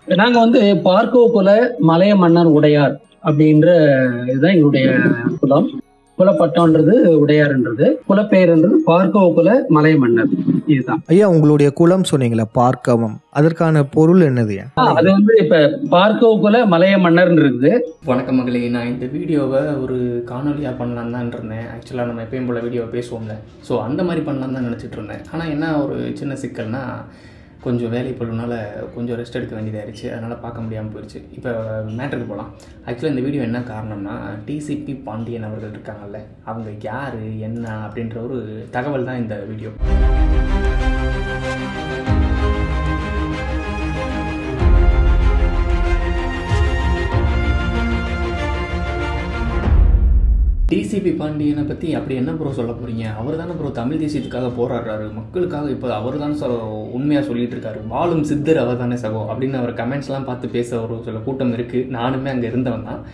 நாங்க வந்து பார்க்கோ குல மலைய மன்னர் உடையார் அப்படின்ற இதுதான் எங்களுடைய குலம் குலப்பட்டம்ன்றது உடையார்ன்றது குலப்பெயர்ன்றது பார்க்கோ குல மலைய மன்னர் இதுதான் ஐயா உங்களுடைய குலம் சொன்னீங்களே பார்க்கவம் அதற்கான பொருள் என்னது ஐயா? ஆ, அது வந்து இப்ப பார்க்கோ குல மலைய மன்னர்னு இருக்குது வணக்கம் மகளே நான் இந்த வீடியோவை ஒரு காணொலியாக பண்ணலான்னு தான் இருந்தேன் ஆக்சுவலாக நம்ம எப்பயும் போல் வீடியோவை பேசுவோம்ல ஸோ அந்த மாதிரி பண்ணலான்னு தான் நினச்சிட்டு இருந்தேன் ஆனால் என்ன ஒரு சின்ன சிக்கல்னா கொஞ்சம் வேலை பழுனால கொஞ்சம் ரெஸ்ட் எடுக்க வேண்டியதாயிருச்சு அதனால் பார்க்க முடியாமல் போயிடுச்சு இப்போ மேட்ருக்கு போகலாம் ஆக்சுவலாக இந்த வீடியோ என்ன காரணம்னா டிசிபி பாண்டியன் அவர்கள் இருக்காங்கல்ல அவங்க யார் என்ன அப்படின்ற ஒரு தகவல் தான் இந்த வீடியோ டிசிபி பாண்டியனை பற்றி அப்படி என்ன ப்ரோ சொல்ல போகிறீங்க அவர் தானே ப்ரோ தமிழ் தேசியத்துக்காக போராடுறாரு மக்களுக்காக இப்போ அவர் தானே சொ உண்மையாக சொல்லிட்டு இருக்காரு வாழும் சித்தர் அவர் தானே சகோ அப்படின்னு அவர் கமெண்ட்ஸ்லாம் பார்த்து பேச ஒரு சில கூட்டம் இருக்குது நானுமே அங்கே இருந்தவன் தான்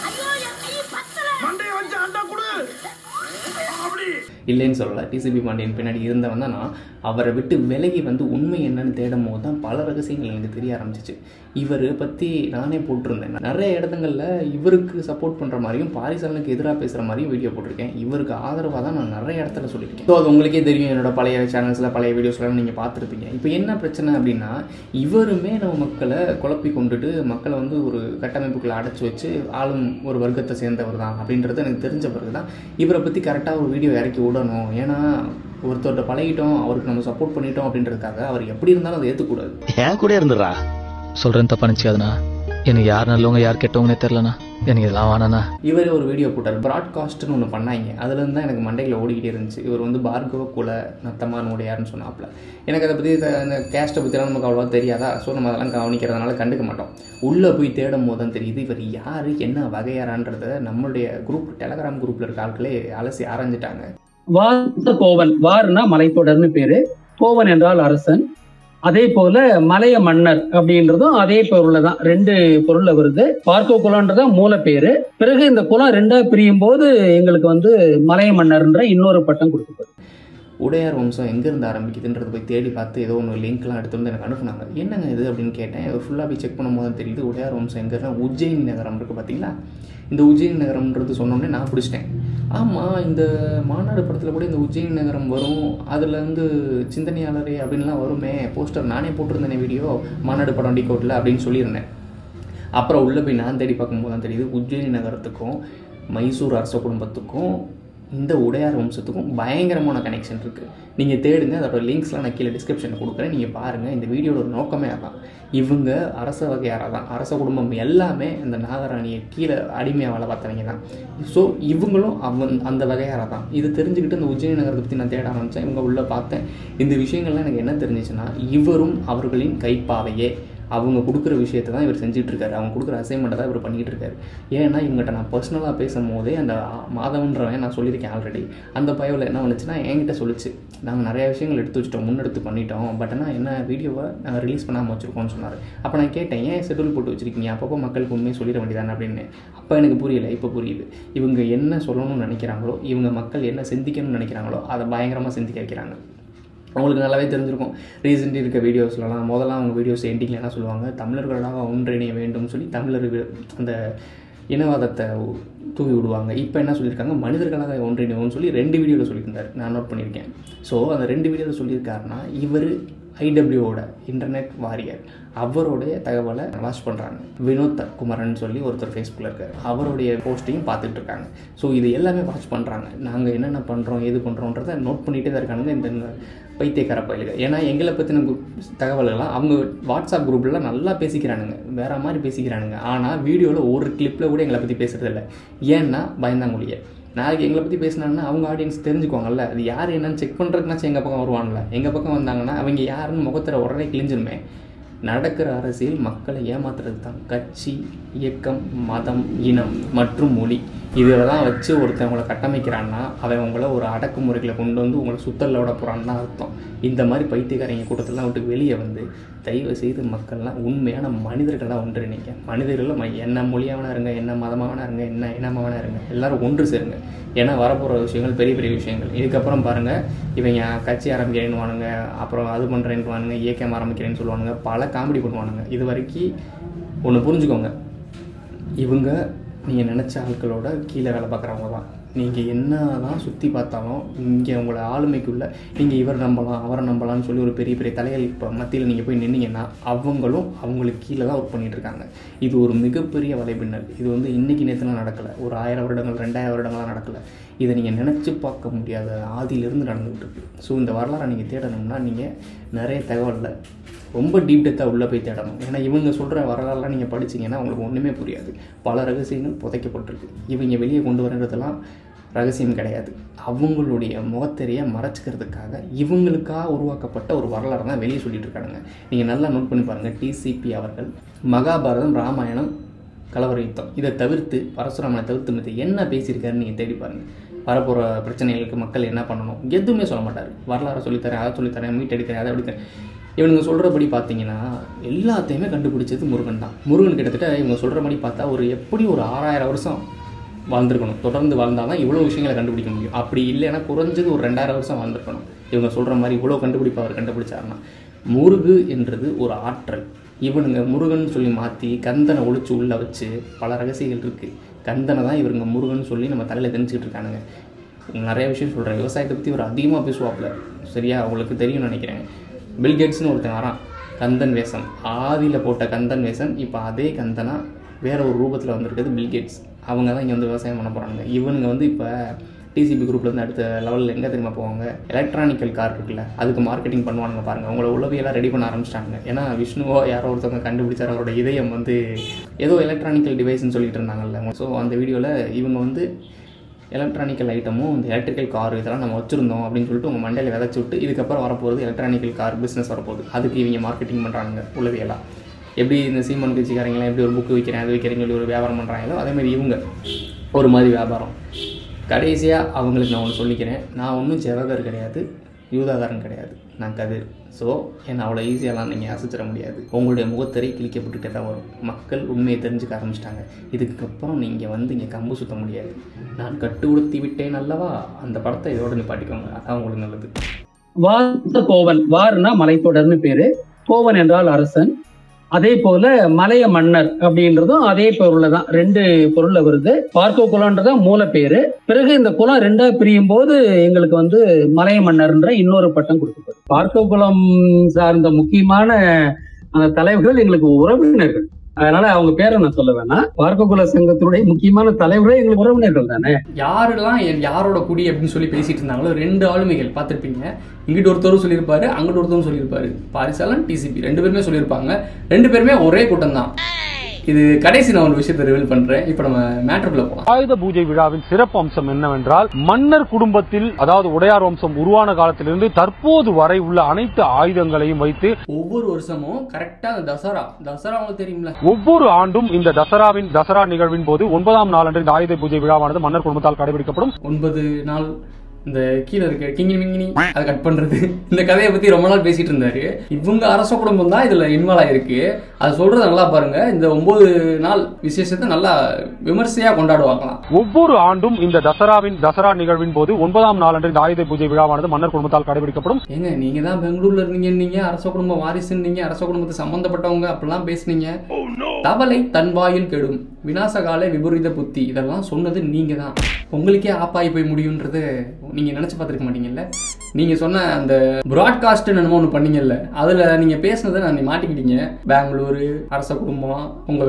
இல்லைன்னு சொல்லலை டிசிபி பாண்டியன் பின்னாடி இருந்தவன் தான் நான் அவரை விட்டு விலகி வந்து உண்மை என்னன்னு தேடும் போது தான் பல ரகசியங்கள் எனக்கு தெரிய ஆரம்பிச்சிச்சு இவர் பற்றி நானே போட்டிருந்தேன் நிறைய இடத்துங்களில் இவருக்கு சப்போர்ட் பண்ணுற மாதிரியும் பாரிசாலனுக்கு எதிராக பேசுகிற மாதிரியும் வீடியோ போட்டிருக்கேன் இவருக்கு ஆதரவாக தான் நான் நிறைய இடத்துல சொல்லியிருக்கேன் ஸோ அது உங்களுக்கே தெரியும் என்னோட பழைய சேனல்ஸில் பழைய வீடியோஸ்லாம் நீங்கள் பார்த்துருப்பீங்க இப்போ என்ன பிரச்சனை அப்படின்னா இவருமே நம்ம மக்களை குழப்பி கொண்டுட்டு மக்களை வந்து ஒரு கட்டமைப்புக்குள்ள அடைச்சி வச்சு ஆளும் ஒரு வர்க்கத்தை சேர்ந்தவர் தான் அப்படின்றது எனக்கு தெரிஞ்ச பிறகு தான் இவரை பற்றி கரெக்டாக ஒரு வீடியோ இறக்கி விடணும் ஏன்னா ஒருத்தர்கிட்ட பழகிட்டோம் அவருக்கு நம்ம சப்போர்ட் பண்ணிட்டோம் அப்படின்றதுக்காக அவர் எப்படி இருந்தாலும் அதை ஏற்றுக்கூடாது என் கூட இருந்துடுறா சொல்கிறேன் தப்பா நினச்சிக்காதுண்ணா எனக்கு யார் நல்லவங்க யார் கெட்டவங்கன்னே தெரிலண்ணா எனக்கு இதெல்லாம் வேணாண்ணா இவர் ஒரு வீடியோ போட்டார் ப்ராட்காஸ்ட்னு ஒன்று பண்ணாங்க அதுலேருந்து தான் எனக்கு மண்டையில் ஓடிக்கிட்டே இருந்துச்சு இவர் வந்து பார்கவ குல நத்தமான் உடையாருன்னு சொன்னாப்புல எனக்கு அதை பற்றி அந்த கேஸ்ட்டை பற்றிலாம் நமக்கு அவ்வளோவா தெரியாதா ஸோ நம்ம அதெல்லாம் கவனிக்கிறதுனால கண்டுக்க மாட்டோம் உள்ளே போய் தேடும் போது தான் தெரியுது இவர் யார் என்ன வகையாரான்றத நம்மளுடைய குரூப் டெலகிராம் குரூப்பில் இருக்க ஆட்களே அலசி ஆராய்ஞ்சிட்டாங்க வார்த்த கோவன் வார்னா மலைத்தொடர்னு பேரு கோவன் என்றால் அரசன் அதே போல மலைய மன்னர் அப்படின்றதும் அதே பொருள்ல தான் ரெண்டு பொருள்ல வருது பார்க்கோ குலம்ன்றதான் மூல பேரு பிறகு இந்த குலம் ரெண்டா பிரியும் போது எங்களுக்கு வந்து மலைய மன்னர்ன்ற இன்னொரு பட்டம் கொடுக்கப்படும் உடையார் வம்சம் எங்கேருந்து ஆரம்பிக்குதுன்றது போய் தேடி பார்த்து ஏதோ ஒன்று லிங்க்லாம் எடுத்து வந்து எனக்கு அனுப்புனாங்க என்னங்க இது அப்படின்னு கேட்டேன் ஃபுல்லாக போய் செக் பண்ணும்போது தான் தெரியுது உடையார் வம்சம் எங்கன்னா உஜ்ஜயினி நகரம் இருக்குது பார்த்தீங்களா இந்த உஜ்ஜயினி நகரம்ன்றது சொன்னோடனே நான் பிடிச்சிட்டேன் ஆமாம் இந்த மாநாடு படத்தில் கூட இந்த உஜ்ஜயினி நகரம் வரும் அதில் வந்து சிந்தனையாளரே அப்படின்லாம் வருமே போஸ்டர் நானே போட்டிருந்தேனே வீடியோ மாநாடு படம் டிகோட்டில் அப்படின்னு சொல்லியிருந்தேன் அப்புறம் உள்ளே போய் நான் தேடி பார்க்கும்போது தான் தெரியுது உஜ்ஜயினி நகரத்துக்கும் மைசூர் அரச குடும்பத்துக்கும் இந்த உடையார் வம்சத்துக்கும் பயங்கரமான கனெக்ஷன் இருக்குது நீங்கள் தேடுங்க அதோட லிங்க்ஸ்லாம் நான் கீழே டிஸ்கிரிப்ஷனில் கொடுக்குறேன் நீங்கள் பாருங்கள் இந்த வீடியோட நோக்கமே அதான் இவங்க அரச வகையாராக தான் அரச குடும்பம் எல்லாமே இந்த நாகராணியை கீழே அடிமையாக வேலை பார்த்தவங்க தான் ஸோ இவங்களும் அவன் அந்த வகையாராக தான் இது தெரிஞ்சுக்கிட்டு இந்த உஜ்ஜயினி நகரத்தை பற்றி நான் தேட ஆரம்பித்தேன் இவங்க உள்ளே பார்த்தேன் இந்த விஷயங்கள்லாம் எனக்கு என்ன தெரிஞ்சிச்சுன்னா இவரும் அவர்களின் கைப்பாவையே அவங்க கொடுக்குற விஷயத்தை தான் இவர் செஞ்சுட்டு இருக்காரு அவங்க கொடுக்குற அசைன்மெண்ட்டை தான் இவர் பண்ணிக்கிட்டு இருக்காரு ஏன்னா இவங்ககிட்ட நான் பர்சனலாக பேசும்போதே அந்த மாதவன்றவன் நான் சொல்லியிருக்கேன் ஆல்ரெடி அந்த பயவில் என்ன பண்ணுச்சுன்னா என்கிட்ட சொல்லிச்சு நாங்கள் நிறைய விஷயங்கள் எடுத்து வச்சுட்டோம் முன்னெடுத்து பண்ணிட்டோம் பட் ஆனால் என்ன வீடியோவை நாங்கள் ரிலீஸ் பண்ணாமல் வச்சுருக்கோம்னு சொன்னார் அப்போ நான் கேட்டேன் ஏன் ஷெட்யூல் போட்டு வச்சிருக்கீங்க அப்பப்போ மக்களுக்கு உண்மையை சொல்லிட வேண்டியதானே அப்படின்னு அப்போ எனக்கு புரியல இப்போ புரியுது இவங்க என்ன சொல்லணும்னு நினைக்கிறாங்களோ இவங்க மக்கள் என்ன சிந்திக்கணும்னு நினைக்கிறாங்களோ அதை பயங்கரமாக சிந்திக்க வைக்கிறாங்க அவங்களுக்கு நல்லாவே தெரிஞ்சிருக்கும் ரீசெண்ட் இருக்க வீடியோஸ்லலாம் முதல்ல அவங்க வீடியோஸ் எண்டிங்கில் என்ன சொல்லுவாங்க தமிழர்களாக ஒன்றிணைய வேண்டும் சொல்லி தமிழர் வி- அந்த இனவாதத்தை தூவி விடுவாங்க இப்போ என்ன சொல்லியிருக்காங்க மனிதர்களாக ஒன்றிணைவோம்னு சொல்லி ரெண்டு வீடியோவில் சொல்லியிருந்தார் நான் நோட் பண்ணியிருக்கேன் ஸோ அந்த ரெண்டு வீடியோவில் சொல்லியிருக்காருன்னா இவர் ஐடபிள்யூவோட இன்டர்நெட் வாரியர் அவருடைய தகவலை வாட்ச் பண்ணுறாங்க வினோத் குமரன் சொல்லி ஒருத்தர் ஃபேஸ்புக்கில் இருக்கார் அவருடைய போஸ்ட்டையும் பார்த்துட்டு இருக்காங்க ஸோ இது எல்லாமே வாட்ச் பண்ணுறாங்க நாங்கள் என்னென்ன பண்ணுறோம் எது பண்ணுறோன்றதை நோட் பண்ணிகிட்டே தான் இருக்கானுங்க இந்த இந்த பைத்தியக்கார பயலுக ஏன்னா எங்களை பற்றின தகவல்கள்லாம் அவங்க வாட்ஸ்அப் குரூப்லலாம் நல்லா பேசிக்கிறானுங்க வேற மாதிரி பேசிக்கிறானுங்க ஆனால் வீடியோவில் ஒரு கிளிப்பில் கூட எங்களை பற்றி பேசுறதில்ல ஏன்னா பயந்தாங்குழிய நாளைக்கு எங்களை பற்றி பேசினாங்கன்னா அவங்க ஆடியன்ஸ் தெரிஞ்சுக்குவாங்கல்ல அது யார் என்னன்னு செக் பண்ணுறதுனாச்சும் எங்கள் பக்கம் வருவாங்கல்ல எங்கள் பக்கம் வந்தாங்கன்னா அவங்க யாருன்னு முகத்தில் உடனே கிழிஞ்சிருமே நடக்கிற அரசியல் மக்களை ஏமாத்துறது தான் கட்சி இயக்கம் மதம் இனம் மற்றும் மொழி இதில் தான் வச்சு ஒருத்தன் உங்களை கட்டமைக்கிறான்னா அவன் உங்களை ஒரு அடக்குமுறைகளை கொண்டு வந்து உங்களை சுத்தல்ல விட போகிறான்னு தான் அர்த்தம் இந்த மாதிரி பைத்தியக்காரங்க கூட்டத்தெல்லாம் விட்டு வெளியே வந்து தயவு செய்து மக்கள்லாம் உண்மையான மனிதர்களாக ஒன்றிணைங்க மனிதர்கள் ம- என்ன மொழியாவனா இருங்க என்ன மதமாவனா இருங்க என்ன இனமாவனா இருங்க எல்லாரும் ஒன்று சேருங்க ஏன்னா வரப்போகிற விஷயங்கள் பெரிய பெரிய விஷயங்கள் இதுக்கப்புறம் பாருங்கள் இவங்க கட்சி ஆரம்பிக்கிறேன்னு அப்புறம் அது பண்ணுறேன்னு இயக்கம் ஆரம்பிக்கிறேன்னு சொல்லுவானுங்க பல காமெடி பண்ணுவானுங்க இது வரைக்கும் ஒன்று புரிஞ்சுக்கோங்க இவங்க நீங்கள் நினச்ச ஆட்களோட கீழே வேலை பார்க்குறவங்க தான் நீங்கள் என்ன தான் சுற்றி பார்த்தாலும் இங்கே உங்களை ஆளுமைக்குள்ள நீங்கள் இவர் நம்பலாம் அவரை நம்பலாம்னு சொல்லி ஒரு பெரிய பெரிய தலைகள் இப்போ மத்தியில் நீங்கள் போய் நின்னீங்கன்னா அவங்களும் அவங்களுக்கு கீழே தான் ஒர்க் பண்ணிட்டு இருக்காங்க இது ஒரு மிகப்பெரிய வலைப்பின்னல் இது வந்து இன்றைக்கி நேற்றுலாம் நடக்கலை ஒரு ஆயிரம் வருடங்கள் ரெண்டாயிரம் வருடங்களாக நடக்கலை இதை நீங்கள் நினச்சி பார்க்க முடியாத ஆதியிலிருந்து நடந்துகிட்டு இருக்கு ஸோ இந்த வரலாறை நீங்கள் தேடணும்னா நீங்கள் நிறைய தகவலில் ரொம்ப டீப் டெத்தாக உள்ளே போய் தேடணும் ஏன்னா இவங்க சொல்கிற வரலாறுலாம் நீங்கள் படிச்சீங்கன்னா உங்களுக்கு ஒன்றுமே புரியாது பல ரகசியங்கள் புதைக்கப்பட்டிருக்கு இவங்க வெளியே கொண்டு வரதெல்லாம் ரகசியம் கிடையாது அவங்களுடைய முகத்தெரிய மறைச்சிக்கிறதுக்காக இவங்களுக்காக உருவாக்கப்பட்ட ஒரு வரலாறு தான் வெளியே சொல்லிட்டு இருக்காங்க நீங்கள் நல்லா நோட் பண்ணி பாருங்கள் டிசிபி அவர்கள் மகாபாரதம் ராமாயணம் கலவர யுத்தம் இதை தவிர்த்து பரசுராமனை தவிர்த்து மற்ற என்ன பேசியிருக்காருன்னு நீங்கள் தேடி பாருங்கள் வரப்போகிற பிரச்சனைகளுக்கு மக்கள் என்ன பண்ணணும் எதுவுமே சொல்ல மாட்டார் வரலாறு சொல்லித்தரேன் அதை சொல்லித்தரேன் மீட் எடுக்கிறேன் அதை எடுக்கிறேன் இவனுங்க சொல்கிறபடி பார்த்தீங்கன்னா எல்லாத்தையுமே கண்டுபிடிச்சது முருகன் தான் முருகன் கிட்டத்தட்ட இவங்க சொல்கிறபடி பார்த்தா ஒரு எப்படி ஒரு ஆறாயிரம் வருஷம் வாழ்ந்திருக்கணும் தொடர்ந்து வாழ்ந்தால் தான் இவ்வளோ விஷயங்களை கண்டுபிடிக்க முடியும் அப்படி இல்லைன்னா குறைஞ்சது ஒரு ரெண்டாயிரம் வருஷம் வாழ்ந்திருக்கணும் இவங்க சொல்கிற மாதிரி இவ்வளோ கண்டுபிடிப்பு அவர் கண்டுபிடிச்சாருன்னா முருகு என்றது ஒரு ஆற்றல் இவனுங்க முருகன் சொல்லி மாற்றி கந்தனை ஒழிச்சு உள்ளே வச்சு பல ரகசியங்கள் இருக்குது கந்தனை தான் இவருங்க முருகன் சொல்லி நம்ம தலையில் தெரிஞ்சுக்கிட்டு இருக்கானுங்க நிறைய விஷயம் சொல்கிறேன் விவசாயத்தை பற்றி ஒரு அதிகமாக பேசுவாப்புல சரியா உங்களுக்கு தெரியும்னு நினைக்கிறேன் பில்கேட்ஸ்னு ஒருத்தன் வரான் கந்தன் வேஷம் ஆதியில் போட்ட கந்தன் வேஷம் இப்போ அதே கந்தனா வேற ஒரு ரூபத்தில் வந்திருக்குது பில்கேட்ஸ் அவங்க தான் இங்கே வந்து விவசாயம் பண்ண போகிறாங்க இவனுங்க வந்து இப்போ டிசிபி குரூப்லேருந்து அடுத்த லெவலில் எங்கே தெரியுமா போவாங்க எலக்ட்ரானிக்கல் கார் இருக்குல்ல அதுக்கு மார்க்கெட்டிங் பண்ணுவானுங்க பாருங்கள் அவங்கள உளவியெல்லாம் ரெடி பண்ண ஆரம்பிச்சிட்டாங்க ஏன்னா விஷ்ணுவோ யாரோ ஒருத்தவங்க கண்டுபிடிச்சார் அவரோட இதயம் வந்து ஏதோ எலக்ட்ரானிக்கல் டிவைஸ்னு சொல்லிட்டு இருந்தாங்கல்ல ஸோ அந்த வீடியோவில் இவங்க வந்து எலக்ட்ரானிக்கல் ஐட்டமும் இந்த எலக்ட்ரிக்கல் கார் இதெல்லாம் நம்ம வச்சுருந்தோம் அப்படின்னு சொல்லிட்டு உங்கள் மண்டையில் விதைச்சி விட்டு இதுக்கப்புறம் வரப்போகிறது எலக்ட்ரானிக்கல் கார் பிஸ்னஸ் வரப்போகுது அதுக்கு இவங்க மார்க்கெட்டிங் பண்ணுறாங்க உளவியெல்லாம் எப்படி இந்த சீமன் கட்சிக்காரங்களாம் எப்படி ஒரு புக்கு விற்கிறேன் அது விற்கிறேன்னு சொல்லி ஒரு வியாபாரம் பண்ணுறாங்களோ அதேமாதிரி இவங்க ஒரு மாதிரி வியாபாரம் கடைசியாக அவங்களுக்கு நான் ஒன்று சொல்லிக்கிறேன் நான் ஒன்றும் ஜெவகர் கிடையாது யூதாகாரன் கிடையாது நான் கதிர் ஸோ என்னை அவ்வளோ ஈஸியாலாம் நீங்கள் அசைச்சிட முடியாது உங்களுடைய முகத்தறி கிழிக்கப்பட்டுட்டே தான் வரும் மக்கள் உண்மையை தெரிஞ்சுக்க ஆரம்பிச்சிட்டாங்க இதுக்கப்புறம் நீங்கள் வந்து இங்கே கம்பு சுத்த முடியாது நான் கட்டு உடுத்தி விட்டேன் அல்லவா அந்த படத்தை இதோட நிப்பாட்டிக்கோங்க அதான் உங்களுக்கு நல்லது வார்த்த கோவன் வார்னா மலைத்தொடர்னு பேரு கோவன் என்றால் அரசன் அதே போல மலைய மன்னர் அப்படின்றதும் அதே பொருள்ல தான் ரெண்டு பொருள்ல வருது பார்க்கோ குலம்ன்றத மூல பேரு பிறகு இந்த குலம் ரெண்டா பிரியும் போது எங்களுக்கு வந்து மலைய மன்னர்ன்ற இன்னொரு பட்டம் கொடுக்கப்படும் பார்க்கோ குலம் சார்ந்த முக்கியமான அந்த தலைவர்கள் எங்களுக்கு உறவினர்கள் அதனால அவங்க பேரை நான் சொல்ல வேணாம் பார்க்கோ குல சங்கத்தினுடைய முக்கியமான தலைவர்களே எங்களுக்கு உறவினர்கள் தானே யாரெல்லாம் என் யாரோட குடி அப்படின்னு சொல்லி பேசிட்டு இருந்தாங்களோ ரெண்டு ஆளுமைகள் பார்த்துருப்பீங்க இங்கிட்டு ஒருத்தரும் சொல்லியிருப்பாரு அங்கிட்டு ஒருத்தரும் சொல்லியிருப்பாரு பாரிசாலன் டிசிபி ரெண்டு பேருமே சொல்லியிருப்பாங்க ரெண்டு பேருமே ஒரே கூட்டம் தான் இது கடைசி நான் ஒரு விஷயத்தை ரிவீல் பண்றேன் இப்போ நம்ம மேட்டருக்குள்ள போகலாம் ஆயுத பூஜை விழாவின் சிறப்பு அம்சம் என்னவென்றால் மன்னர் குடும்பத்தில் அதாவது உடையார் வம்சம் உருவான காலத்திலிருந்து தற்போது வரை உள்ள அனைத்து ஆயுதங்களையும் வைத்து ஒவ்வொரு வருஷமும் கரெக்டா அந்த தசரா தசரா உங்களுக்கு தெரியும்ல ஒவ்வொரு ஆண்டும் இந்த தசராவின் தசரா நிகழ்வின் போது ஒன்பதாம் நாளன்று இந்த ஆயுத பூஜை விழாவானது மன்னர் குடும்பத்தால் கடைபிடிக்கப்படும் ஒன்பது நாள் இந்த கீழே இருக்க கிங்கினி மிங்கினி அதை கட் பண்றது இந்த கதையை பத்தி ரொம்ப நாள் பேசிட்டு இருந்தாரு இவங்க அரச குடும்பம் தான் இதுல இன்வால்வ் ஆயிருக்கு அது சொல்றது நல்லா பாருங்க இந்த ஒன்பது நாள் விசேஷத்தை நல்லா விமர்சையா கொண்டாடுவாங்களாம் ஒவ்வொரு ஆண்டும் இந்த தசராவின் தசரா நிகழ்வின் போது ஒன்பதாம் நாளன்று இந்த ஆயுத பூஜை விழாவானது மன்னர் குடும்பத்தால் கடைபிடிக்கப்படும் ஏங்க நீங்க தான் பெங்களூர்ல இருந்தீங்க நீங்க அரச குடும்ப வாரிசுன்னீங்க அரச குடும்பத்தை சம்பந்தப்பட்டவங்க அப்படிலாம் பேசுனீங்க தவளை தன் வாயில் கெடும் விநாசகால விபரீத புத்தி இதெல்லாம் சொன்னது நீங்க தான் உங்களுக்கே ஆப்பாய் போய் முடியுன்றது நீங்க நினைச்சு பார்த்திருக்க மாட்டீங்கல்ல நீங்க சொன்ன அந்த ப்ராட்காஸ்ட் என்னமோ ஒன்று பண்ணீங்கல்ல அதுல நீங்க பேசுனதை நான் மாட்டிக்கிட்டீங்க பெங்களூரு அரச குடும்பம் உங்க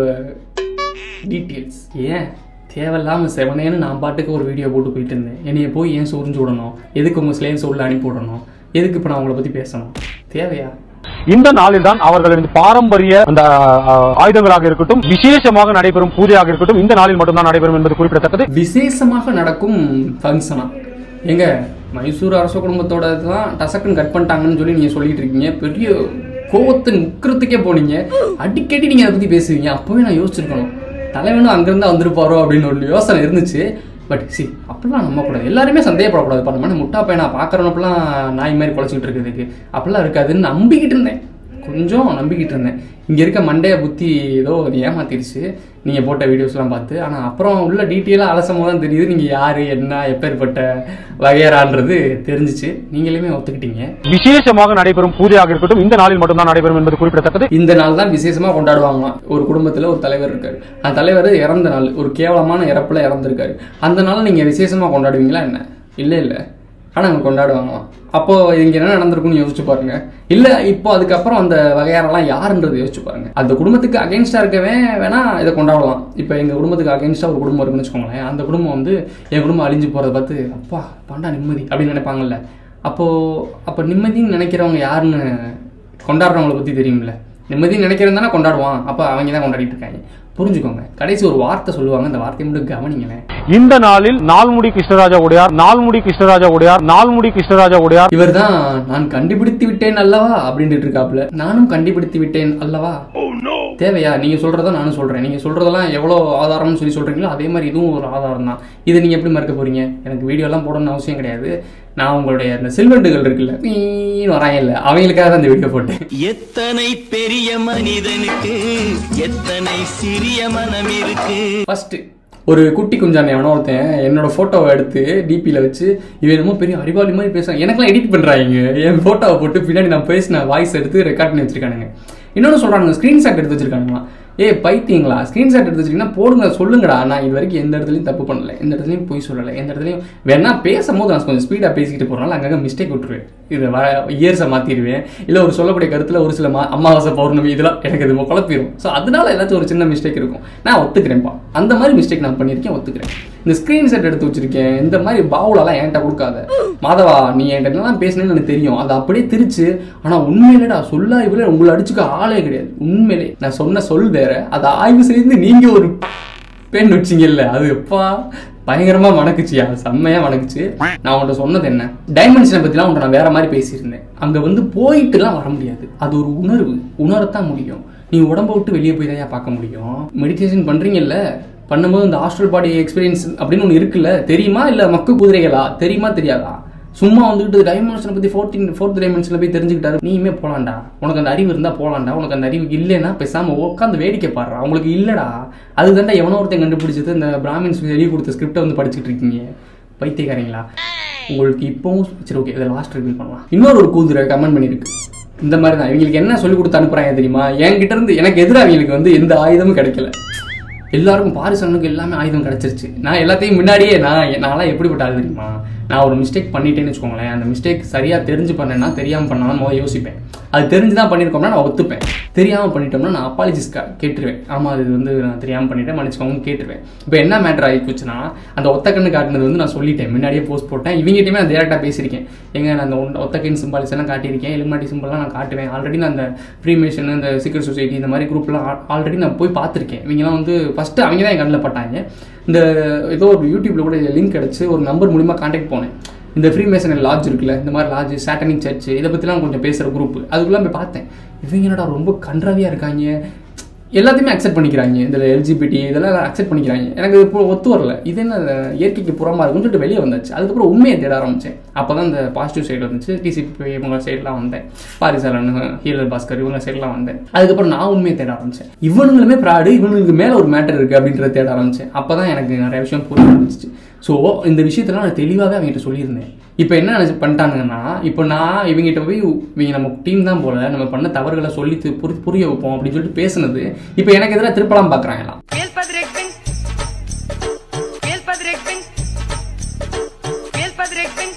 டீட்டெயில்ஸ் ஏன் தேவையில்லாம செவனேன்னு நான் பாட்டுக்கு ஒரு வீடியோ போட்டு போயிட்டு இருந்தேன் என்னைய போய் ஏன் சொரிஞ்சு விடணும் எதுக்கு உங்க ஸ்லேன்ஸ் உள்ள அனுப்பி விடணும் எதுக்கு இப்போ நான் உங்களை பத்தி பேசணும் தேவையா இந்த நாளில் தான் அவர்களின் பாரம்பரிய அந்த அஹ், ஆயுதங்களாக இருக்கட்டும் விசேஷமாக நடைபெறும் பூஜையாக இருக்கட்டும் இந்த நாளில் மட்டும்தான் நடைபெறும் என்பது குறிப்பிடத்தக்கது விசேஷமாக நடக்கும் ஃபங்க்ஷனா எங்க மைசூர் அரச குடும்பத்தோட தான் டசக்குன்னு கட் பண்ணிட்டாங்கன்னு சொல்லி நீங்க சொல்லிட்டு இருக்கீங்க பெரிய கோவத்தின் உக்கிரத்துக்கே போனீங்க அடிக்கடி நீங்க அதை பத்தி பேசுவீங்க அப்பவே நான் யோசிச்சிருக்கணும் தலைவனும் அங்கிருந்து வந்திருப்பாரோ அப்படின்னு ஒரு யோசனை இருந்துச்சு பட் சி அப்படிலாம் நம்பக்கூடாது எல்லாருமே சந்தேகப்படக்கூடாது பண்ண முட்டா பையனா பார்க்குறவனப்பெல்லாம் நாய் மாதிரி குலைச்சிக்கிட்டு இருக்கிறதுக்கு அப்படிலாம் இருக்காதுன்னு நம்பிக்கிட்டு இருந்தேன் கொஞ்சம் நம்பிக்கிட்டு இருந்தேன் இங்கே இருக்க மண்டைய புத்தி ஏதோ ஒரு ஏமாத்திடுச்சு நீங்கள் போட்ட வீடியோஸ்லாம் பார்த்து ஆனால் அப்புறம் உள்ள டீட்டெயிலாக அலசம் தான் தெரியுது நீங்கள் யார் என்ன எப்பேற்பட்ட வகையறான்றது தெரிஞ்சிச்சு நீங்களுமே ஒத்துக்கிட்டீங்க விசேஷமாக நடைபெறும் பூஜையாக இருக்கட்டும் இந்த நாளில் மட்டும்தான் நடைபெறும் என்பது குறிப்பிடத்தக்கது இந்த நாள் தான் விசேஷமா கொண்டாடுவாங்களாம் ஒரு குடும்பத்துல ஒரு தலைவர் இருக்காரு அந்த தலைவர் இறந்த நாள் ஒரு கேவலமான இறப்புல இறந்திருக்காரு அந்த நாள் நீங்க விசேஷமா கொண்டாடுவீங்களா என்ன இல்ல இல்ல ஆனா அங்க கொண்டாடுவாங்களாம் அப்போ இங்க என்ன நடந்திருக்கும்னு யோசிச்சு பாருங்க இல்ல இப்போ அதுக்கப்புறம் அந்த வகையாரெல்லாம் யாருன்றது யோசிச்சு பாருங்க அந்த குடும்பத்துக்கு அகைன்ஸ்டா இருக்கவே வேணா இதை கொண்டாடலாம் இப்போ எங்க குடும்பத்துக்கு அகைன்ஸ்டா ஒரு குடும்பம் இருக்குன்னு வச்சுக்கோங்களேன் அந்த குடும்பம் வந்து என் குடும்பம் அழிஞ்சு போறதை பார்த்து அப்பா பாண்டா நிம்மதி அப்படின்னு நினைப்பாங்கல்ல அப்போ அப்போ நிம்மதின்னு நினைக்கிறவங்க யாருன்னு கொண்டாடுறவங்கள பத்தி தெரியும்ல நிம்மதின்னு நினைக்கிறவன் தானே கொண்டாடுவான் அப்போ அவங்க தான் கொண்டாடிட்டு இருக்காங்க புரிஞ்சுக்கோங்க கடைசி ஒரு வார்த்தை சொல்லுவாங்க அந்த வார்த்தையை மட்டும் கவனிங்களேன் இந்த நாளில் நால்முடி கிருஷ்ணராஜா உடையார் நால்முடி கிருஷ்ணராஜா உடையார் நால்முடி கிருஷ்ணராஜா உடையார் இவர் தான் நான் கண்டுபிடித்து விட்டேன் அல்லவா அப்படின்ட்டு இருக்காப்புல நானும் கண்டுபிடித்து விட்டேன் அல்லவா தேவையா நீங்க சொல்றத நானும் சொல்றேன் நீங்க சொல்றதெல்லாம் எவ்வளவு ஆதாரம்னு சொல்லி சொல்றீங்களோ அதே மாதிரி இதுவும் ஒரு ஆதாரம் தான் இதை நீங்க எப்படி மறுக்க போறீங்க எனக்கு வீடியோ எல்லாம் போடணும்னு அவசியம் கிடையாது நான் உங்களுடைய அந்த செல்வெண்டுகள் இருக்குல்ல பீன்னு வராங்க இல்ல அவங்களுக்காக தான் இந்த வீடியோ போட்டேன் எத்தனை பெரிய மனிதனுக்கு எத்தனை சிறிய மனம் இருக்கு ஃபர்ஸ்ட் ஒரு குட்டி குஞ்சான் எவனோ ஒருத்தன் என்னோட போட்டோவை எடுத்து டிபியில் வச்சு இவன் என்னமோ பெரிய அறிவாளி மாதிரி பேசுறான் எனக்கெல்லாம் எடிட் பண்றாங்க என் போட்டோவை போட்டு பின்னாடி நான் பேசின வாய்ஸ் எடுத்து ரெக்கார்ட் பண்ணி வச்சிருக்கானுங்க இன்னொன்று சொல்றானுங்க ஸ்க்ரீன்ஷாட் எடுத்து வச்சிருக்கானுங்களா ஏ பைத்தியங்களா ஸ்க்ரீன்ஷாட் எடுத்து வச்சிருக்கீங்கன்னா போடுங்க சொல்லுங்கடா நான் இது வரைக்கும் எந்த இடத்துலையும் தப்பு பண்ணல எந்த இடத்துலையும் போய் சொல்லலை எந்த இடத்துலையும் வேணா பேசும்போது நான் கொஞ்சம் ஸ்பீடாக பேசிக்கிட்டு போறனால அங்கங்கே மிஸ்டேக் விட்டுருவேன் இதை வர இயர்ஸை மாற்றிடுவேன் இல்லை ஒரு சொல்லக்கூடிய கருத்தில் ஒரு சில மா அமாவாசை பௌர்ணமி இதெல்லாம் எனக்கு இது குழப்பிடும் ஸோ அதனால ஏதாச்சும் ஒரு சின்ன மிஸ்டேக் இருக்கும் நான் ஒத்துக்கிறேன்ப்பா அந்த மாதிரி மிஸ்டேக் நான் பண்ணியிருக்கேன் ஒத்துக்கிறேன் இந்த ஸ்க்ரீன்ஷாட் எடுத்து வச்சிருக்கேன் இந்த மாதிரி பாவுலெல்லாம் என்கிட்ட கொடுக்காத மாதவா நீ என்கிட்ட என்னலாம் பேசுனேன்னு எனக்கு தெரியும் அதை அப்படியே திரிச்சு ஆனால் உண்மையிலேடா சொல்ல இவ்வளோ உங்களை அடிச்சுக்க ஆளே கிடையாது உண்மையிலே நான் சொன்ன சொல் வேற அதை ஆய்வு செய்து நீங்க ஒரு பெண் வச்சிங்கல்ல அது எப்பா பயங்கரமா மணக்குச்சியா செம்மையா மணக்குச்சு நான் உன்கிட்ட சொன்னது என்ன டைமென்ஷனை பத்திலாம் உன்ட்ட நான் வேற மாதிரி பேசியிருந்தேன் அங்க வந்து போயிட்டுலாம் வர முடியாது அது ஒரு உணர்வு உணரத்தான் முடியும் நீ உடம்ப விட்டு வெளியே போய் தான் பார்க்க முடியும் மெடிடேஷன் பண்றீங்கல்ல பண்ணும்போது இந்த ஹாஸ்டல் பாடி எக்ஸ்பீரியன்ஸ் அப்படின்னு ஒன்று இருக்குல்ல தெரியுமா இல்ல மக்கு குதிரைகளா தெரியுமா தெரியாதா சும்மா வந்துட்டு டைமென்ஷனை பத்தி ஃபோர்டீன் ஃபோர்த் டைமென்ஷனில் போய் தெரிஞ்சுக்கிட்டாரு நீயுமே போலாம்டா உனக்கு அந்த அறிவு இருந்தா போலாம்டா உனக்கு அந்த அறிவு இல்லைன்னா பேசாம உட்காந்து வேடிக்கை பாடுறா உங்களுக்கு இல்லடா அதுதான்டா எவனோ ஒருத்தன் கண்டுபிடிச்சது இந்த பிராமின்ஸ் எழுதி கொடுத்த ஸ்கிரிப்டை வந்து படிச்சுட்டு இருக்கீங்க பைத்தியக்காரங்களா உங்களுக்கு இப்போவும் சரி ஓகே இதை லாஸ்ட் ரிவீல் பண்ணலாம் இன்னொரு ஒரு கூதுரை கமெண்ட் பண்ணியிருக்கு இந்த மாதிரி தான் இவங்களுக்கு என்ன சொல்லி கொடுத்து அனுப்புறாங்க தெரியுமா என்கிட்ட இருந்து எனக்கு எதிராக அவங்களுக்கு வந்து எந்த ஆயுதமும் கிடைக்கல எல்லாருக்கும் பாரிசனுக்கு எல்லாமே ஆயுதம் கிடைச்சிருச்சு நான் எல்லாத்தையும் முன்னாடியே நான் நான்லாம் எப்படிப்பட்ட ஆள் தெரியுமா நான் ஒரு மிஸ்டேக் பண்ணிட்டேன்னு வச்சுக்கோங்களேன் அந்த மிஸ்டேக் சரியாக தெரிஞ்சு பண்ணேன்னா தெரியாமல் பண்ணாலும் முதல்ல யோசிப்பேன் அது தெரிஞ்சு தான் பண்ணியிருக்கோம்னா நான் ஒத்துப்பேன் தெரியாமல் பண்ணிட்டோம்னா நான் அப்பாலஜிஸ் கேட்டுருவேன் ஆமாம் அது வந்து நான் தெரியாமல் பண்ணிட்டேன் மன்னிச்சுக்கோங்க கேட்டுருவேன் இப்போ என்ன மேட்டர் ஆகி போச்சுன்னா அந்த ஒத்த கண்ணு காட்டினது வந்து நான் சொல்லிட்டேன் முன்னாடியே போஸ்ட் போட்டேன் இவங்ககிட்டயுமே நான் டேரெக்டாக பேசியிருக்கேன் எங்க நான் அந்த ஒன்- ஒத்த கண் சிம்பாலிஸ் எல்லாம் காட்டியிருக்கேன் எலுமாட்டி சிம்பிள்லாம் நான் காட்டுவேன் ஆல்ரெடி நான் அந்த ஃப்ரீமேஷன் இந்த சீக்ரெட் சொசைட்டி இந்த மாதிரி குரூப்லாம் ஆல்ரெடி நான் போய் பார்த்துருக்கேன் இவங்கெல்லாம் வந்து ஃபஸ்ட்டு அவங்க தான் என் கண்ணில் பட்டாங்க இந்த ஏதோ ஒரு யூடியூப்ல கூட லிங்க் கிடச்சி ஒரு நம்பர் மூலிமா காண்டாக்ட் போனேன் இந்த ஃப்ரீ மேசன் லாட்ஜ் இருக்குல்ல இந்த மாதிரி லாட்ஜ் சாட்டனிக் சர்ச் இதை பற்றிலாம் கொஞ்சம் பேசுகிற குரூப் அதுக்குள்ள போய் பார்த்தேன் இவங்க என்னடா ரொம்ப கன்றாவியாக இருக்காங்க எல்லாத்தையுமே அக்செப்ட் பண்ணிக்கிறாங்க இதில் எல்ஜிபிடி இதெல்லாம் அக்செப்ட் பண்ணிக்கிறாங்க எனக்கு இப்போ ஒத்து வரல இது என்ன இயற்கைக்கு புறமா இருக்குன்னு சொல்லிட்டு வெளியே வந்தாச்சு அதுக்கப்புறம் உண்மையை தேட ஆரம்பிச்சேன் அப்போ தான் இந்த பாசிட்டிவ் சைடு வந்துச்சு டிசிபி இவங்க சைட்லாம் வந்தேன் பாரிசாலன் ஹீலர் பாஸ்கர் இவங்க சைட்லாம் வந்தேன் அதுக்கப்புறம் நான் உண்மையை தேட ஆரம்பிச்சேன் இவனுங்களுமே ப்ராடு இவனுங்களுக்கு மேலே ஒரு மேட்டர் இருக்குது அப்படின்றத தேட ஆரம்பிச்சேன் அப்போ தான் எனக்கு நிறைய விஷயம் புரிய ஆரம்பிச்சிச்சு ஸோ இந்த விஷயத்தெல்லாம் நான் தெளிவாகவே அவங்ககிட்ட சொல்லியிருந்தேன் இப்போ என்ன நினைச்சு பண்ணிட்டானுங்கன்னா இப்போ நான் இவங்ககிட்ட போய் இவங்க நம்ம டீம் தான் போல நம்ம பண்ண தவறுகளை சொல்லி தி- புரி- புரிய வைப்போம் அப்படின்னு சொல்லிட்டு பேசுனது இப்போ எனக்கு எதிராக திருப்பலாம் பார்க்குறாங்களாம் El Padre Ekben. El Padre Ekben. El Padre Ekben.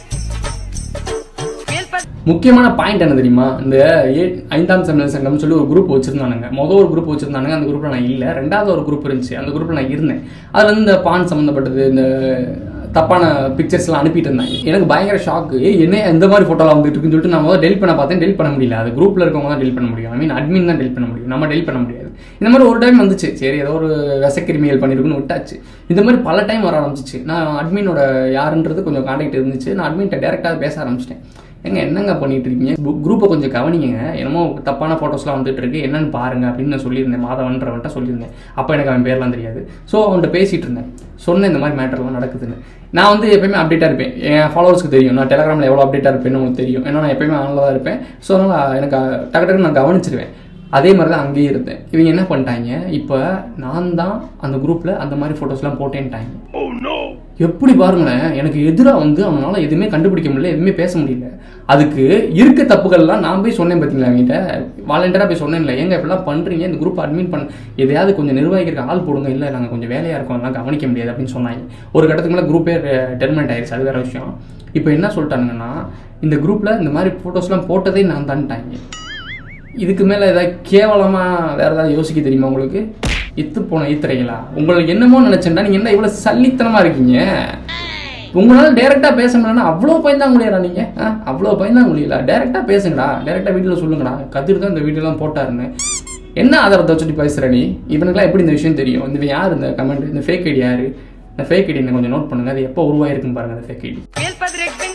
El Padre முக்கியமான பாயிண்ட் என்ன தெரியுமா இந்த ஏ- ஐந்தாம் தமிழர் சங்கம்னு சொல்லி ஒரு குரூப் வச்சிருந்தானுங்க மொதல் ஒரு குரூப் வச்சிருந்தானுங்க அந்த குரூப்ல நான் இல்லை ரெண்டாவது ஒரு குரூப் இருந்துச்சு அந்த குரூப்ல நான் இருந்தேன் அதுல வந்து இந்த பான் சம்மந்தப்பட்டது இந்த தப்பான பிக்சர்ஸ்லாம் அனுப்பிட்டு இருந்தாங்க எனக்கு பயங்கர ஷாக்கு ஏ என்ன இந்த மாதிரி ஃபோட்டோலாம் வந்துட்டு இருக்குன்னு சொல்லிட்டு நான் முதல்ல டெலிட் பண்ண பார்த்தேன் டெலிட் பண்ண முடியல அது குரூப்ல இருக்கவங்க தான் டெலிட் பண்ண முடியும் ஐ மீன் அட்மின் தான் டெலிட் பண்ண முடியும் நம்ம டெலிட் பண்ண முடியாது இந்த மாதிரி ஒரு டைம் வந்துச்சு சரி ஏதோ ஒரு விசக்கிருமியல் பண்ணிருக்குன்னு விட்டாச்சு இந்த மாதிரி பல டைம் வர ஆரம்பிச்சிச்சு நான் அட்மினோட யாருன்றது கொஞ்சம் கான்டாக்ட் இருந்துச்சு நான் அட்மின்ட்ட டேரெக்டாக பேச ஆரம்பிச்சிட்டேன் ஏங்க என்னங்க பண்ணிட்டு இருக்கீங்க குரூப்பை கொஞ்சம் கவனிங்க என்னமோ தப்பான ஃபோட்டோஸ்லாம் வந்துட்டு இருக்கு என்னன்னு பாருங்க அப்படின்னு நான் சொல்லியிருந்தேன் மாதவன்றவன்ட்ட சொல்லியிருந்தேன் அப்போ எனக்கு அவன் பேர்லாம் தெரியாது ஸோ அவன்கிட்ட பேசிட்டு இருந்தேன் சொன்னேன் இந்த மாதிரி மேட்டர்லாம் நடக்குதுன்னு நான் வந்து எப்பயுமே அப்டேட்டாக இருப்பேன் என் ஃபாலோவர்ஸ்க்கு தெரியும் நான் டெலகிராமில் எவ்வளோ அப்டேட்டாக இருப்பேன்னு உங்களுக்கு தெரியும் ஏன்னா நான் எப்பயுமே ஆனில் தான் இருப்பேன் ஸோ அதனால் எனக்கு டக்கு டக்கு நான் கவனிச்சிருவேன் அதே மாதிரி தான் அங்கேயே இருந்தேன் இவங்க என்ன பண்ணிட்டாங்க இப்போ நான் தான் அந்த குரூப்பில் அந்த மாதிரி ஃபோட்டோஸ்லாம் போட்டேன்ட்டாங்க எப்படி பாருங்களேன் எனக்கு எதிராக வந்து அவனால எதுவுமே கண்டுபிடிக்க முடியல எதுவுமே பேச முடியல அதுக்கு இருக்க தப்புகள்லாம் நான் போய் சொன்னேன் பார்த்தீங்களா அவங்ககிட்ட வாலண்டியராக போய் சொன்னேன்ல ஏங்க இப்படிலாம் பண்ணுறீங்க இந்த குரூப் அட்மின் பண்ண எதையாவது கொஞ்சம் நிர்வாகிக்கிறதுக்கு ஆள் போடுங்க இல்லை நாங்கள் கொஞ்சம் வேலையாக இருக்கோம் அதெல்லாம் கவனிக்க முடியாது அப்படின்னு சொன்னாங்க ஒரு கட்டத்துக்கு மேலே குரூப்பே டெர்மினேட் ஆயிடுச்சு அது வேற விஷயம் இப்போ என்ன சொல்லிட்டானுங்கன்னா இந்த குரூப்பில் இந்த மாதிரி ஃபோட்டோஸ்லாம் போட்டதே நான் தான்ட்டாங்க இதுக்கு மேலே ஏதாவது கேவலமாக வேறு ஏதாவது யோசிக்க தெரியுமா உங்களுக்கு இத்து போன ஈத்துறீங்களா உங்களுக்கு என்னமோ நினச்சேன்டா நீங்கள் என்ன இவ்வளோ சல்லித்தனமாக இருக்கீங்க உங்களால் டேரெக்டாக பேச முடியலன்னா அவ்வளோ பயந்தான் முடியலா நீங்கள் ஆ அவ்வளோ பயந்தான் முடியல டேரெக்டாக பேசுங்கடா டேரெக்டாக வீட்டில் சொல்லுங்கடா கதிர் தான் இந்த வீடியோலாம் போட்டாருன்னு என்ன ஆதாரத்தை வச்சுட்டு பேசுகிற நீ இவனுக்குலாம் எப்படி இந்த விஷயம் தெரியும் இந்த யார் இந்த கமெண்ட் இந்த ஃபேக் ஐடி யார் இந்த ஃபேக் ஐடி கொஞ்சம் நோட் பண்ணுங்க அது எப்போ உருவாயிருக்குன்னு பாருங்க அந்த fake ID Keelpadrekping.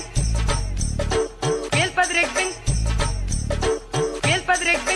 Keelpadrekping. Keelpadrekping.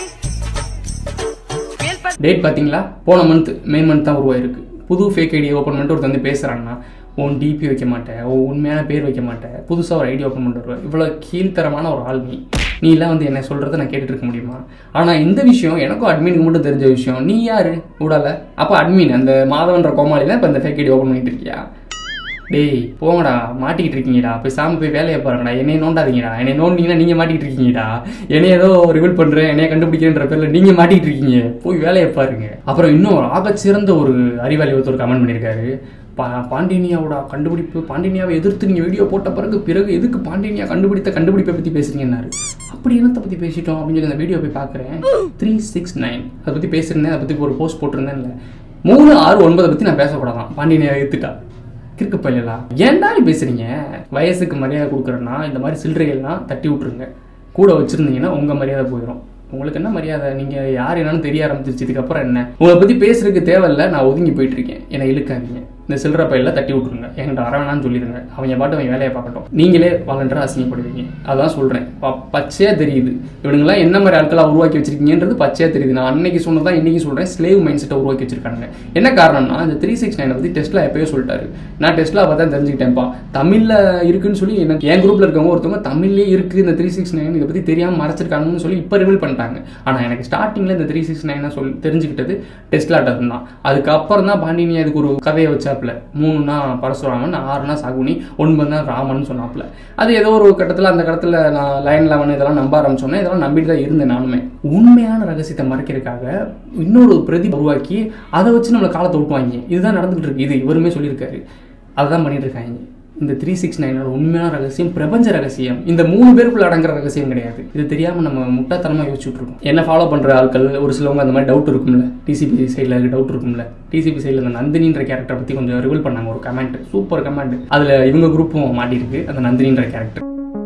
Keelpad- date பார்த்தீங்களா போன மந்த் மே மந்த் தான் உருவாயிருக்கு புது ஃபேக் ஐடி ஓப்பன் பண்ணிட்டு ஒருத்தர் வந்து பேசுகிறாங்கன்னா உன் டிபி வைக்க மாட்டேன் உன் உண்மையான பேர் வைக்க மாட்டேன் புதுசாக ஒரு ஐடி ஓப்பன் பண்ணிட்டு வருவேன் இவ்வளோ கீழ்த்தரமான ஒரு ஆள் நீ நீ எல்லாம் வந்து என்ன சொல்கிறத நான் கேட்டுட்டு இருக்க முடியுமா ஆனால் இந்த விஷயம் எனக்கும் அட்மினுக்கு மட்டும் தெரிஞ்ச விஷயம் நீ யாரு கூடால அப்போ அட்மின் அந்த மாதவன்ற கோமாளி தான் இப்போ இந்த ஃபேக் ஐடி ஓப்பன் பண்ணிட்டு இருக்கியா டேய் போங்கடா மாட்டிக்கிட்டு இருக்கீங்கடா போய் சாமி போய் வேலையை பாருங்கடா என்னைய நோண்டாதீங்கடா என்னைய நோண்டிங்கன்னா நீங்க மாட்டிக்கிட்டு இருக்கீங்கடா என்னைய ஏதோ ரிவீல் பண்றேன் என்னைய கண்டுபிடிக்கிறேன்ற பேர்ல நீங்க மாட்டிக்கிட்டு இருக்கீங்க போய் வேலையை பாருங்க அப்புறம் இன்னும் ஒரு ஆகச்சிறந்த ஒரு அறிவாளி ஒருத்தர் கமெண்ட் பண்ணியிருக்காரு பா பாண்டினியாவோட கண்டுபிடிப்பு பாண்டினியாவை எதிர்த்து நீங்கள் வீடியோ போட்ட பிறகு பிறகு எதுக்கு பாண்டினியா கண்டுபிடித்த கண்டுபிடிப்பை பற்றி பேசுறீங்கன்னாரு அப்படி என்னத்தை பற்றி பேசிட்டோம் அப்படின்னு சொல்லி அந்த வீடியோ போய் பார்க்குறேன் த்ரீ சிக்ஸ் நைன் அதை பற்றி பேசியிருந்தேன் அதை பற்றி ஒரு போஸ்ட் போட்டிருந்தேன்ல மூணு ஆறு ஒன்பதை பற்றி நான் பேசக்கூடாதான் பாண்டினியா எடுத்துட்டா கிறுக்கு பையலா ஏன்டா நீ பேசுறீங்க வயசுக்கு மரியாதை கொடுக்குறேன்னா இந்த மாதிரி சில்லறைகள்லாம் தட்டி விட்ருங்க கூட வச்சிருந்தீங்கன்னா உங்க மரியாதை போயிடும் உங்களுக்கு என்ன மரியாதை நீங்க யார் என்னன்னு தெரிய ஆரம்பிச்சிருச்சு இதுக்கப்புறம் என்ன உங்களை பத்தி பேசுறதுக்கு தேவையில்ல நான் ஒதுங்கி போயிட்டு இருக்கேன் என்னை இழுக்காதீங்க இந்த சில்லற பையில தட்டி விட்ருங்க என்கிட்ட வர வேணாம்னு சொல்லிடுங்க அவங்க பாட்டு அவன் வேலையை பார்க்கட்டும் நீங்களே வாலண்டரா அசிங்கப்படுவீங்க அதான் சொல்றேன் ப- பச்சையா தெரியுது இவனுங்களாம் என்ன மாதிரி ஆட்களா உருவாக்கி வச்சிருக்கீங்கன்றது பச்சையா தெரியுது நான் அன்னைக்கு சொன்னதான் இன்னைக்கு சொல்றேன் ஸ்லேவ் மைண்ட் செட்டை உருவாக்கி வச்சிருக்கானுங்க என்ன காரணம்னா இந்த த்ரீ சிக்ஸ் நைனை பத்தி டெஸ்ட்ல எப்பயோ சொல்லிட்டாரு நான் டெஸ்ட்ல பார்த்தா தெரிஞ்சுக்கிட்டேன்ப்பா தமிழ்ல இருக்குன்னு சொல்லி எனக்கு என் குரூப்ல இருக்கவங்க ஒருத்தவங்க தமிழ்லயே இருக்கு இந்த த்ரீ சிக்ஸ் நைன் இதை பத்தி தெரியாம மறைச்சிருக்காங்கன்னு சொல்லி இப்போ ரிவீல் பண்ணிட்டாங்க ஆனா எனக்கு ஸ்டார்டிங்ல இந்த த்ரீ சிக்ஸ் நைனை சொல்லி தெரிஞ்சுக்கிட்டது டெஸ்ட்ல ஆட்டம் தான் அதுக்கப்புறம் தான் பாண்டினியா இதுக்கு ஒரு கதையை வச்சாப்புல மூணுனா பரசுராமன் ஆறுனா சகுனி ஒன்பதுனா ராமன் சொன்னாப்புல அது ஏதோ ஒரு கட்டத்துல அந்த கடத்துல நான் லைன் லெவன் இதெல்லாம் நம்ப ஆரம்பிச்சோன்னே இதெல்லாம் நம்பிட்டு தான் இருந்தேன் நானுமே உண்மையான ரகசியத்தை மறைக்கிறதுக்காக இன்னொரு பிரதி உருவாக்கி அதை வச்சு நம்மளை காலத்தை விட்டுவாங்க இதுதான் நடந்துட்டு இருக்கு இது இவருமே சொல்லியிருக்காரு அதுதான் பண்ணிட்டு இருக்காங்க இந்த த்ரீ சிக்ஸ் நைனோட உண்மையான ரகசியம் பிரபஞ்ச ரகசியம் இந்த மூணு பேருக்குள்ள அடங்குற ரகசியம் கிடையாது இது தெரியாம நம்ம முட்டாத்தனமா யோசிச்சுட்டு இருக்கோம் என்ன ஃபாலோ பண்ற ஆட்கள் ஒரு சிலவங்க அந்த மாதிரி டவுட் இருக்கும்ல டிசிபி சைடில் டவுட் இருக்கும்ல டிசிபி சைடில் அந்த நந்தினின்ற கேரக்டர் பத்தி கொஞ்சம் ரிவீல் பண்ணாங்க ஒரு கமெண்ட் சூப்பர் கமெண்ட் அதுல இவங்க குரூப்பும் மாட்டிருக்கு அந்த நந்தினின்ற கேரக்டர்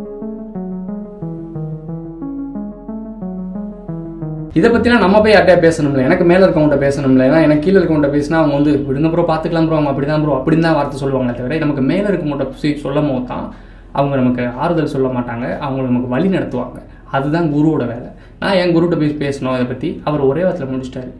இதை பற்றிலாம் நம்ம போய் யார்ட்டையா பேசணும்ல எனக்கு மேலே இருக்கவங்கள்ட்ட பேசணும்ல ஏன்னா எனக்கு கீழே இருக்கவங்கள்ட்ட பேசினா அவங்க வந்து விடுங்க ப்ரோ பார்த்துக்கலாம் ப்ரோ அவங்க அப்படி தான் ப்ரோ அப்படின்னு தான் வார்த்தை சொல்லுவாங்களே தவிர நமக்கு மேலே இருக்கவங்கள்ட்ட சொல்லும் போது தான் அவங்க நமக்கு ஆறுதல் சொல்ல மாட்டாங்க அவங்க நமக்கு வழி நடத்துவாங்க அதுதான் குருவோட வேலை நான் என் குருகிட்ட போய் பேசணும் அதை பற்றி அவர் ஒரே வாரத்தில் முடிச்சிட்டாரு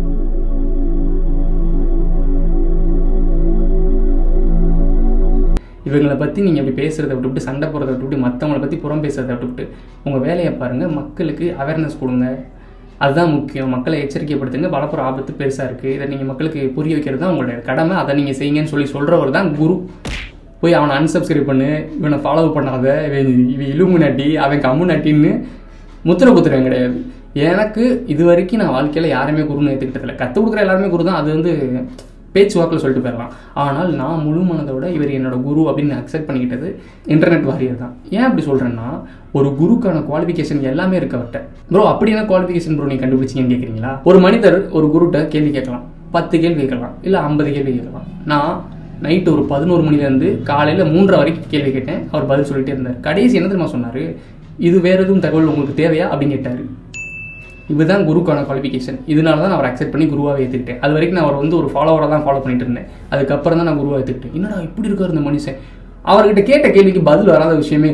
இவங்களை பற்றி நீங்கள் இப்படி பேசுகிறத விட்டுவிட்டு சண்டை போடுறத விட்டுவிட்டு மற்றவங்கள பற்றி புறம் பேசுறதை விட்டுவிட்டு உங்கள் வேலையை பாருங்கள் மக்களுக்கு அவேர்னஸ் கொடுங்க அதுதான் முக்கியம் மக்களை எச்சரிக்கைப்படுத்துங்க வளப்புற ஆபத்து பெருசாக இருக்குது இதை நீங்கள் மக்களுக்கு புரிய வைக்கிறது தான் உங்களுடைய கடமை அதை நீங்கள் செய்யுங்கன்னு சொல்லி சொல்கிறவர் தான் குரு போய் அவனை அன்சப்ஸ்கிரைப் பண்ணு இவனை ஃபாலோ பண்ணாத இவன் இவன் இலும்பு நட்டி அவன் கம்மு நட்டின்னு முத்திரை குத்துறவன் கிடையாது எனக்கு இது வரைக்கும் நான் வாழ்க்கையில் யாருமே குருன்னு ஏற்றுக்கிட்டதில்ல கற்றுக் கொடுக்குற எல்லாருமே குரு தான் அது வந்து பேச்சுவாக்கில் சொல்லிட்டு போயிடலாம் ஆனால் நான் முழு மனதோட இவர் என்னோட குரு அப்படின்னு அக்செப்ட் பண்ணிக்கிட்டது இன்டர்நெட் வாரியர் தான் ஏன் அப்படி சொல்கிறேன்னா ஒரு குருக்கான குவாலிஃபிகேஷன் எல்லாமே இருக்கு அவர்கிட்ட ப்ரோ அப்படி என்ன குவாலிஃபிகேஷன் ப்ரோ நீங்கள் கண்டுபிடிச்சிங்கன்னு கேட்குறீங்களா ஒரு மனிதர் ஒரு குருட்ட கேள்வி கேட்கலாம் பத்து கேள்வி கேட்கலாம் இல்லை ஐம்பது கேள்வி கேட்கலாம் நான் நைட்டு ஒரு பதினோரு மணிலேருந்து காலையில் மூன்றரை வரைக்கும் கேள்வி கேட்டேன் அவர் பதில் சொல்லிட்டே இருந்தார் கடைசி என்ன தெரியுமா சொன்னார் இது வேற எதுவும் தகவல் உங்களுக்கு தேவையா அப்படின்னு கேட்டார் இதுதான் குருக்கான குவாலிஃபிகேஷன் இதனால தான் நான் அவர் அக்செப்ட் பண்ணி குருவாக ஏற்றுக்கிட்டேன் அது வரைக்கும் நான் அவர் வந்து ஒரு ஃபாலோவராக தான் ஃபாலோ பண்ணிட்டு இருந்தேன் அதுக்கப்புறம் தான் நான் குருவாக ஏற்றுக்கிட்டேன் என்னடா இப்படி இருக்கார் இந்த மனுஷன் அவர்கிட்ட கேட்ட கேள்விக்கு பதில் வராத விஷயமே கிடையாது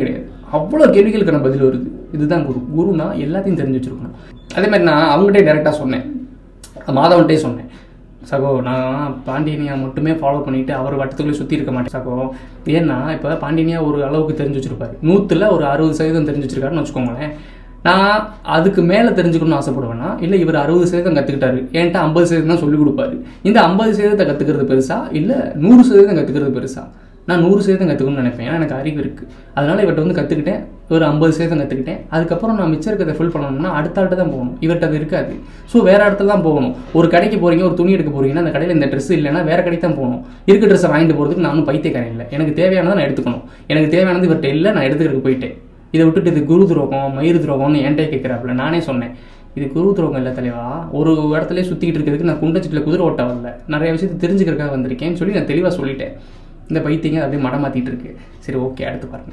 அவ்வளோ கேள்விகளுக்கான பதில் வருது இதுதான் குரு குருனா எல்லாத்தையும் தெரிஞ்சு வச்சிருக்கணும் அதே மாதிரி நான் அவங்ககிட்டே டேரெக்டாக சொன்னேன் மாதவன்கிட்டே சொன்னேன் சகோ நான் பாண்டியனியா மட்டுமே ஃபாலோ பண்ணிட்டு அவர் வட்டத்துக்குள்ளே சுற்றி இருக்க மாட்டேன் சகோ ஏன்னா இப்போ பாண்டியனியா ஒரு அளவுக்கு தெரிஞ்சு வச்சிருப்பாரு நூற்றில் ஒரு அறுபது சதவீதம் தெரிஞ்சு வச்சிருக்காருன்னு வச்சுக்கோங்களேன் நான் அதுக்கு மேலே தெரிஞ்சுக்கணும்னு ஆசைப்படுவேன்னா இல்லை இவர் அறுபது சதவீதம் கற்றுக்கிட்டாரு என்கிட்ட ஐம்பது சதவீதம் தான் சொல்லிக் கொடுப்பாரு இந்த ஐம்பது சதவீதத்தை கற்றுக்கிறது பெருசா இல்லை நூறு சதவீதம் கற்றுக்கிறது பெருசா நான் நூறு சதவீதம் கற்றுக்கணும்னு நினைப்பேன் ஏன்னா எனக்கு அறிவு இருக்குது அதனால் இவர்கிட்ட வந்து கற்றுக்கிட்டேன் ஒரு ஐம்பது சதவீதம் கற்றுக்கிட்டேன் அதுக்கப்புறம் நான் மிச்சம் இருக்கிறத ஃபில் பண்ணணும்னா அடுத்த ஆள்கிட்ட தான் போகணும் இவர்கிட்ட அது இருக்காது ஸோ வேறு இடத்துல தான் போகணும் ஒரு கடைக்கு போகிறீங்க ஒரு துணி எடுக்க போகிறீங்கன்னா அந்த கடையில் இந்த ட்ரெஸ் இல்லைன்னா வேறு கடைக்கு தான் போகணும் இருக்க ட்ரெஸ்ஸை வாங்கிட்டு போகிறதுக்கு நானும் பைத்தியக்காரன் இல்லை எனக்கு தேவையானதை நான் எடுத்துக்கணும் எனக்கு தேவையானது இவர்கிட்ட இல்லை நான் எடுத்துக்கிறதுக்கு போயிட்டேன் இதை விட்டுட்டு இது குரு துரோகம் மயிறு துரோகம்னு என்கிட்ட கேட்குறாப்புல நானே சொன்னேன் இது குரு துரோகம் இல்லை தலைவா ஒரு இடத்துல சுற்றிக்கிட்டு இருக்கிறதுக்கு நான் குண்டச்சிட்டில் குதிரை ஓட்ட வரல நிறைய விஷயத்தை தெரிஞ்சுக்கிறதுக்காக வந்திருக்கேன்னு சொல்லி நான் தெளிவாக சொல்லிட்டேன் இந்த பைத்தியங்க அப்படியே மடம் மாற்றிட்டு இருக்கு சரி ஓகே அடுத்து பாருங்க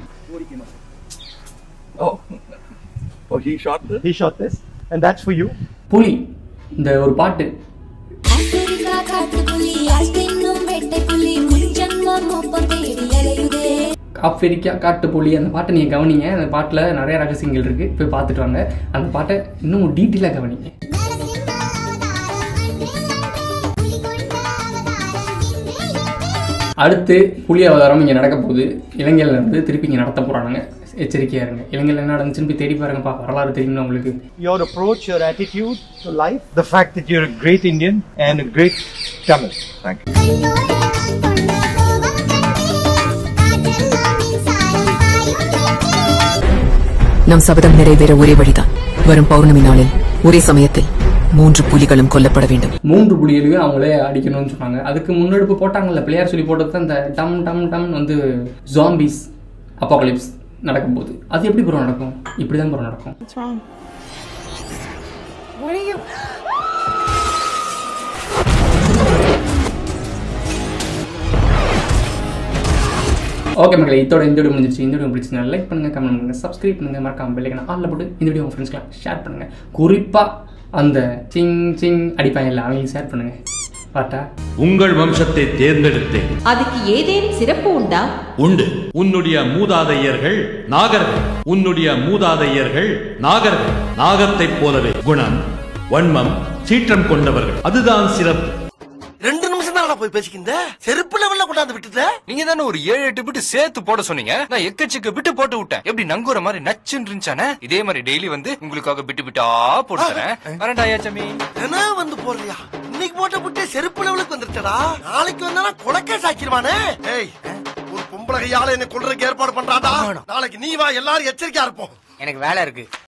Oh, oh, he shot this. He shot this, and that's for you. புலி இந்த ஒரு பாட்டு ஆப்பிரிக்கா காட்டுப்புலி ஆஸ்தின்னும் வெட்டைப்புலி முன் ஜன்மம் ஒப்பம் தேடி அலையுதே ஆப்பிரிக்கா காட்டு புலி அந்த பாட்டை நீங்கள் கவனிங்க அந்த பாட்டில் நிறைய ரகசியங்கள் இருக்குது போய் பார்த்துட்டு வாங்க அந்த பாட்டை இன்னும் டீட்டெயிலாக கவனிங்க அடுத்து புலி அவதாரம் இங்கே நடக்க போகுது இலங்கையில இருந்து திருப்பி இங்கே நடத்த போகிறானுங்க எச்சரிக்கையாக இருங்க இலங்கையில் என்ன நடந்துச்சுன்னு போய் தேடி பாருங்கப்பா வரலாறு தெரியும்னு உங்களுக்கு Your approach, your attitude to life, the fact that you're a great Indian and a great Tamil. Thank you. நம் சபதம் நிறைவேற ஒரே வழிதான் வரும் பௌர்ணமி நாளில் ஒரே சமயத்தில் மூன்று புலிகளும் கொல்லப்பட வேண்டும் மூன்று புலிகளையும் அவங்களே அடிக்கணும்னு சொன்னாங்க அதுக்கு முன்னெடுப்பு போட்டாங்கல்ல பிள்ளையார் சொல்லி போட்டது தான் இந்த டம் டம் டம் வந்து ஜாம்பிஸ் அப்பாகலிப்ஸ் நடக்கும் போது அது எப்படி ப்ரோ நடக்கும் இப்படி தான் ப்ரோ நடக்கும் ஓகே மக்களே இதோட இந்த வீடியோ முடிஞ்சிச்சு இந்த வீடியோ பிடிச்சிருந்தா லைக் பண்ணுங்க கமெண்ட் பண்ணுங்க சப்ஸ்கிரைப் பண்ணுங்க மறக்காம பெல்லைக்கான ஆல்ல போட்டு இந்த வீடியோ உங்க ஃப்ரெண்ட்ஸ்லாம் ஷேர் பண்ணுங்க குறிப்பா அந்த சிங் சிங் அடிப்பாங்க இல்லை அவங்களுக்கு ஷேர் பண்ணுங்க பாட்டா உங்கள் வம்சத்தை தேர்ந்தெடுத்தேன் அதுக்கு ஏதேனும் சிறப்பு உண்டா உண்டு உன்னுடைய மூதாதையர்கள் நாகர்கள் உன்னுடைய மூதாதையர்கள் நாகர்கள் நாகத்தைப் போலவே குணம் வன்மம் சீற்றம் கொண்டவர்கள் அதுதான் சிறப்பு ரெண்டு நிமிஷம் தான் போய் பேசிக்கிந்த செருப்பு லெவல்ல கொண்டாந்து விட்டுட்ட நீங்க தானே ஒரு ஏழு எட்டு பிட்டு சேர்த்து போட சொன்னீங்க நான் எக்கச்சக்க பிட்டு போட்டு விட்டேன் எப்படி நங்குற மாதிரி நச்சுன்னு இருந்துச்சானே இதே மாதிரி டெய்லி வந்து உங்களுக்காக பிட்டு பிட்டா போட்டு தரேன் வரேன்டா ஐயாச்சாமி என்ன வந்து போறியா இன்னைக்கு போட்ட புட்டே செருப்பு லெவலுக்கு வந்துருச்சடா நாளைக்கு வந்தா கொலக்கே சாக்கிடுவானே ஏய் ஒரு பொம்பளை கையால என்ன கொல்றதுக்கு ஏற்பாடு பண்றாடா நாளைக்கு நீ வா எல்லாரும் எச்சரிக்கையா இருப்போம் எனக்கு வேலை இருக்கு